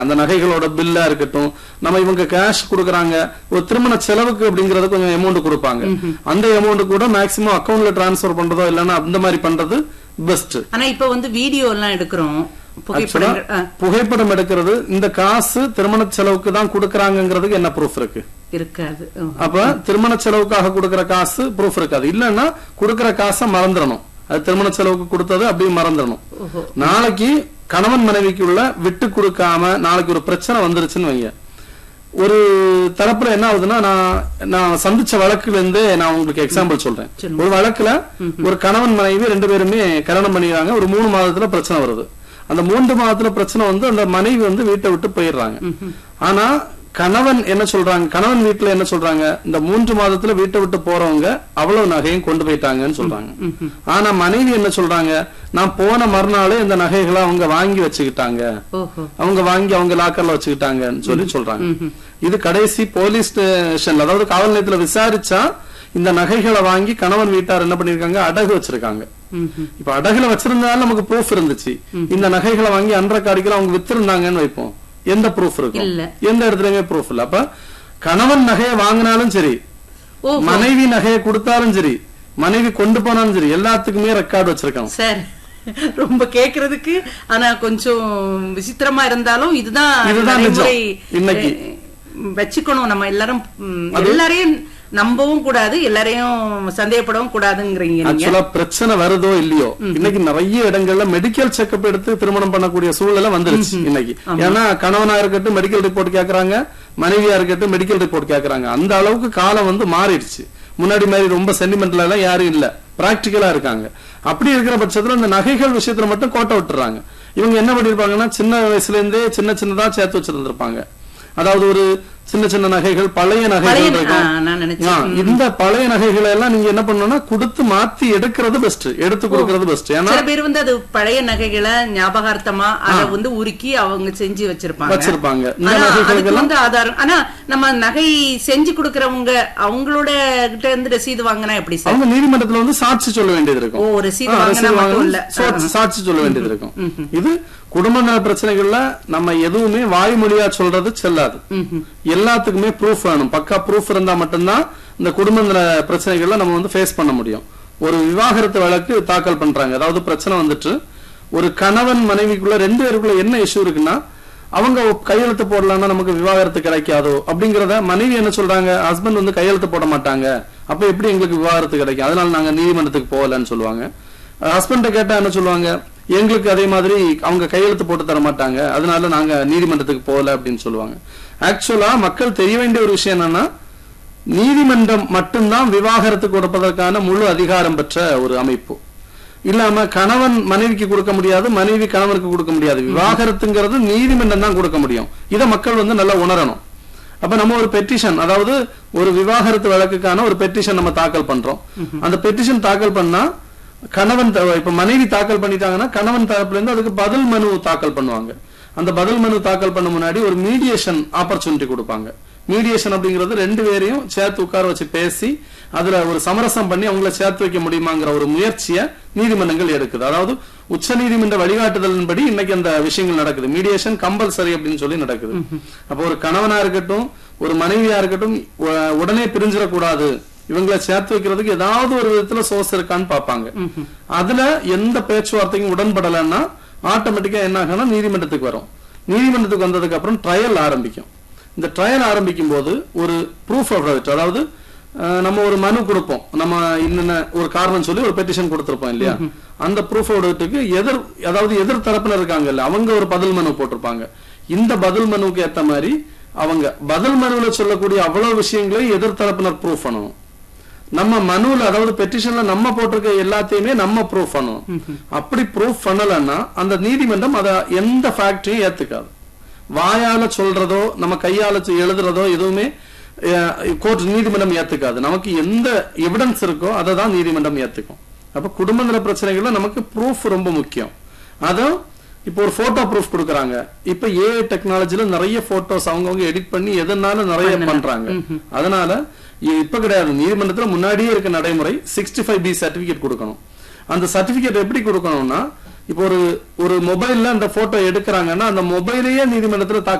அந்த நகைகளோட பில்லா இருக்கட்டும் நம்ம இவங்க கேஷ் கொடுக்கறாங்க ஒரு திருமண செலவுக்கு அப்படிங்கறது கொஞ்சம் அமௌண்ட் கொடுப்பாங்க அந்த அமௌண்ட் கூட மேக்சிமம் அக்கவுண்ட்ல டிரான்ஸ்ஃபர் பண்றதோ இல்லைன்னா அந்த மாதிரி பண்றது பெஸ்ட் ஆனா இப்ப வந்து வீடியோ எல்லாம் எடுக்கிறோம் புகைப்படங்கள் ஆ, புகைப்படம் எடுக்கிறது இந்த காசு திருமண செலவுக்கு தான் கொடுக்கறாங்கிறதுக்கு என்ன ப்ரூஃப் இருக்கு இருக்காது ஓ. அப்ப திருமண செலவுக்காக கொடுக்கற காசு ப்ரூஃப் இருக்காது இல்லன்னா கொடுக்கற காசை மறந்துடணும் அது திருமண செலவுக்கு கொடுத்தது அப்படியே மறந்துடணும் ஓஹோ நாளைக்கு கணவன் மனைவிக்குள்ள விட்டு கொடுக்காம நாளைக்கு ஒரு பிரச்சனை வந்துருச்சுன்னு வைங்க ஒரு தரப்புல என்ன ஆகுதுன்னா நான் நான் சந்திச்ச வழக்குல இருந்து நான் உங்களுக்கு எக்ஸாம்பிள் சொல்றேன் சொல்லுங்க. ஒரு வழக்குல ஒரு கணவன் மனைவி ரெண்டு பேருமே கல்யாணம் பண்ணிக்கிறாங்க ஒரு மூணு மாதத்துல பிரச்சனை வருது அந்த மூன்று மாதத்துல பிரச்சனை வந்து அந்த மனைவி வந்து வீட்டை விட்டு போயிடுறாங்க ஆனா கணவன் என்ன சொல்றாங்க கணவன் வீட்டுல என்ன சொல்றாங்க இந்த மூன்று மாதத்துல வீட்டை விட்டு போறவங்க அவ்வளவு நகையும் கொண்டு போயிட்டாங்கன்னு சொல்றாங்க ஆனா மனைவி என்ன சொல்றாங்க நான் போன மறுநாளே இந்த நகைகளை அவங்க வாங்கி வச்சுக்கிட்டாங்க ஓஹோ அவங்க வாங்கி அவங்க லாக்கர்ல வச்சுக்கிட்டாங்கன்னு சொல்லி சொல்றாங்க இது கடைசி போலீஸ் ஸ்டேஷன்ல அதாவது காவல் நிலையத்துல விசாரிச்சா இந்த நகைகளை வாங்கி கணவன் வீட்டார் என்ன பண்ணிருக்காங்க அடகு வச்சிருக்காங்க ம்ஹும். இப்ப அடகுல வச்சிருந்தாலும் நமக்கு ப்ரூஃப் இருந்துச்சு இந்த நகைகளை வாங்கி அன்ற காரிக்கல அவங்க வித்திருந்தாங்கன்னு வைப்போம் எந்த ப்ரூஃப் இருக்கும் இல்ல. எந்த இடத்துலயுமே ப்ரூஃப் இல்ல அப்ப கணவன் நகையை வாங்கினாலும் சரி ஓ மனைவி நகையை கொடுத்தாலும் சரி மனைவி கொண்டு போனாலும் சரி எல்லாத்துக்குமே ரெக்கார்டு வச்சிருக்காங்க சார் ரொம்ப கேக்குறதுக்கு ஆனா கொஞ்சம் விசித்திரமா இருந்தாலும் இதுதான் இதுதான் நிஜம். நடைமுறை இன்னைக்கு. அஹ், வச்சுக்கணும் நம்ம எல்லாரும் ம், எல்லாரையும் நம்பவும் கூடாது எல்லாரையும் சந்தேகப்படவும் கூடாதுங்கிறீங்க நீங்க ஆக்சுவலா பிரச்சனை வருதோ இல்லையோ இன்னைக்கு நிறைய இடங்கள்ல மெடிக்கல் செக்அப் எடுத்து திருமணம் பண்ணக்கூடிய சூழ்நிலை வந்துருச்சு இன்னைக்கு ஏன்னா கணவனா இருக்கட்டும் மெடிக்கல் ரிப்போர்ட் கேக்குறாங்க மனைவியா இருக்கட்டும் மெடிக்கல் ரிப்போர்ட் கேக்குறாங்க அந்த அளவுக்கு காலம் வந்து மாறிடுச்சு முன்னாடி மாதிரி ரொம்ப சென்டிமெண்டல் எல்லாம் யாரும் இல்ல பிராக்டிக்கலா இருக்காங்க அப்படி இருக்கிற பட்சத்துல இந்த நகைகள் விஷயத்துல மட்டும் கோட்டை விட்டுறாங்க இவங்க என்ன பண்ணிருப்பாங்கன்னா சின்ன வயசுல இருந்தே சின்ன சின்னதா சேர்த்து வச்சிருந்திருப்பாங்க அதாவது ஒரு சின்ன சின்ன நகைகள் பழைய பழைய நகைகள் ஆ, இருக்கும் நான் நினைச்சேன் ஆ, இந்த பழைய நகைகளை எல்லாம் நீங்க என்ன பண்ணணும்னா கொடுத்து மாத்தி எடுக்கிறது பெஸ்ட் எடுத்து கொடுக்கறது பெஸ்ட் ஏன்னா சில பேர் வந்து அது பழைய நகைகளை ஞாபகார்த்தமா அதை வந்து உருக்கி அவங்க செஞ்சு வச்சிருப்பாங்க வச்சிருப்பாங்க இந்த ஆனா நகைகளுக்கு அதுக்கு எல்லாம் வந்து ஆதாரம் ஆனா நம்ம நகை செஞ்சு கொடுக்கறவங்க அவங்களோட கிட்ட இருந்து ரசீது வாங்கினா எப்படி சார் அவங்க நீதிமன்றத்துல வந்து சாட்சி சொல்ல வேண்டியது இருக்கும் ஓ ரசீது ஆ, வாங்கினா ரசீது மட்டும் வாங்கணும், இல்ல சா- சாட்சி சொல்ல வேண்டியது இருக்கும் இது குடும்ப நல பிரச்சனைகள்ல நம்ம எதுவுமே வாய்மொழியா சொல்றது செல்லாது ம்ஹும். எல்லாத்துக்குமே ப்ரூஃப் வேணும் பக்கா ப்ரூஃப் இருந்தா மட்டும்தான் இந்த குடும்ப நல பிரச்சனைகள்ல நம்ம வந்து ஃபேஸ் பண்ண முடியும் ஒரு விவாகரத்து வழக்கு தாக்கல் பண்றாங்க அதாவது பிரச்சனை வந்துட்டு ஒரு கணவன் மனைவிக்குள்ள ரெண்டு பேருக்குள்ள என்ன இஷ்யூ இருக்குன்னா அவங்க கையெழுத்து போடலாம்னா நமக்கு விவாகரத்து கிடைக்காதோ அப்படிங்கறத மனைவி என்ன சொல்றாங்க ஹஸ்பண்ட் வந்து கையெழுத்து போட மாட்டாங்க அப்ப எப்படி எங்களுக்கு விவாகரத்து கிடைக்கும் அதனால நாங்க நீதிமன்றத்துக்கு போகலன்னு சொல்லுவாங்க ஹஸ்பண்ட கேட்டா என்ன சொல்லுவாங்க எங்களுக்கு அதே மாதிரி அவங்க கையெழுத்து போட்டு தர மாட்டாங்க அதனால நாங்க நீதிமன்றத்துக்கு போகல அப்படின்னு சொல்லுவாங்க ஆக்சுவலா மக்கள் தெரிய வேண்டிய ஒரு விஷயம் என்னன்னா நீதிமன்றம் மட்டும்தான் விவாகரத்து கொடுப்பதற்கான முழு அதிகாரம் பெற்ற ஒரு அமைப்பு இல்லாம கணவன் மனைவிக்கு கொடுக்க முடியாது மனைவி கணவனுக்கு கொடுக்க முடியாது விவாகரத்துங்கிறது நீதிமன்றம் தான் கொடுக்க முடியும் இதை மக்கள் வந்து நல்லா உணரணும் அப்ப நம்ம ஒரு பெட்டிஷன் அதாவது ஒரு விவாகரத்து வழக்குக்கான ஒரு பெட்டிஷன் நம்ம தாக்கல் பண்றோம் அந்த பெட்டிஷன் தாக்கல் பண்ணா கணவன் த- இப்ப மனைவி தாக்கல் பண்ணிட்டாங்கன்னா கணவன் தரப்புல இருந்து அதுக்கு பதில் மனு தாக்கல் பண்ணுவாங்க அந்த பதில் மனு தாக்கல் பண்ண முன்னாடி ஒரு மீடியேஷன் ஆப்பர்ச்சுனிட்டி கொடுப்பாங்க மீடியேஷன் அப்படிங்கிறது ரெண்டு பேரையும் சேர்த்து உட்கார வச்சு பேசி அதுல ஒரு சமரசம் பண்ணி அவங்கள சேர்த்து வைக்க முடியுமாங்கிற ஒரு முயற்சியை நீதிமன்றங்கள் எடுக்குது அதாவது உச்ச நீதிமன்ற வழிகாட்டுதலின்படி இன்னைக்கு அந்த விஷயங்கள் நடக்குது மீடியேஷன் கம்பல்சரி அப்படின்னு சொல்லி நடக்குது அப்போ ஒரு கணவனா இருக்கட்டும் ஒரு மனைவியா இருக்கட்டும் உ- உடனே பிரிஞ்சிடக்கூடாது இவங்களை சேர்த்து வைக்கிறதுக்கு ஏதாவது ஒரு விதத்துல சோர்ஸ் இருக்கான்னு பார்ப்பாங்க அதுல எந்த பேச்சுவார்த்தைக்கும் உடன்படலைன்னா ஆட்டோமேட்டிக்கா என்ன ஆகும்னா நீதிமன்றத்துக்கு வரும் நீதிமன்றத்துக்கு வந்ததுக்கு அப்புறம் ட்ரையல் ஆரம்பிக்கும் இந்த ட்ரையல் ஆரம்பிக்கும் போது ஒரு ப்ரூஃப் ஆஃப் அதாவது அஹ், நம்ம ஒரு மனு கொடுப்போம் நம்ம இன்னென்ன ஒரு காரணம் சொல்லி ஒரு பெட்டிஷன் கொடுத்திருப்போம் இல்லையா அந்த ப்ரூஃப் எதிர் அதாவது எதிர் தரப்பினர் இருக்காங்கல்ல அவங்க ஒரு பதில் மனு போட்டிருப்பாங்க இந்த பதில் மனுவுக்கு ஏத்த மாதிரி அவங்க பதில் மனுவுல சொல்லக்கூடிய அவ்வளவு விஷயங்களையும் எதிர் தரப்பினர் ப்ரூஃப் பண்ணணும் நம்ம மனுவில் அதாவது பெட்டிஷன்ல நம்ம போட்டிருக்க எல்லாத்தையுமே நம்ம ப்ரூஃப் பண்ணணும் அப்படி ப்ரூஃப் பண்ணலன்னா அந்த நீதிமன்றம் அத எந்த ஃபேக்டரியும் ஏத்துக்காது வாயால சொல்றதோ நம்ம கையால செ- எழுதுறதோ எதுவுமே கோர்ட் நீதிமன்றம் ஏத்துக்காது நமக்கு எந்த எவிடன்ஸ் இருக்கோ அதை தான் நீதிமன்றம் ஏத்துக்கும் அப்ப குடும்ப நல பிரச்சனைகள்ல நமக்கு ப்ரூஃப் ரொம்ப முக்கியம் அதுவும் இப்போ ஒரு போட்டோ ப்ரூஃப் கொடுக்கறாங்க இப்ப ஏ டெக்னாலஜில நிறைய போட்டோஸ் அவங்கவங்க எடிட் பண்ணி எதனாலும் நிறைய பண்றாங்க அதனால இ- இப்ப கிடையாது நீதிமன்றத்துல முன்னாடியே இருக்க நடைமுறை சிக்ஸ்டி ஃபைவ் பி சர்டிபிகேட் கொடுக்கணும் அந்த சர்டிபிகேட் எப்படி கொடுக்கணும்னா இப்போ ஒரு ஒரு மொபைல்ல அந்த போட்டோ எடுக்கிறாங்கன்னா அந்த மொபைலையே நீதிமன்றத்துல தாக்கல்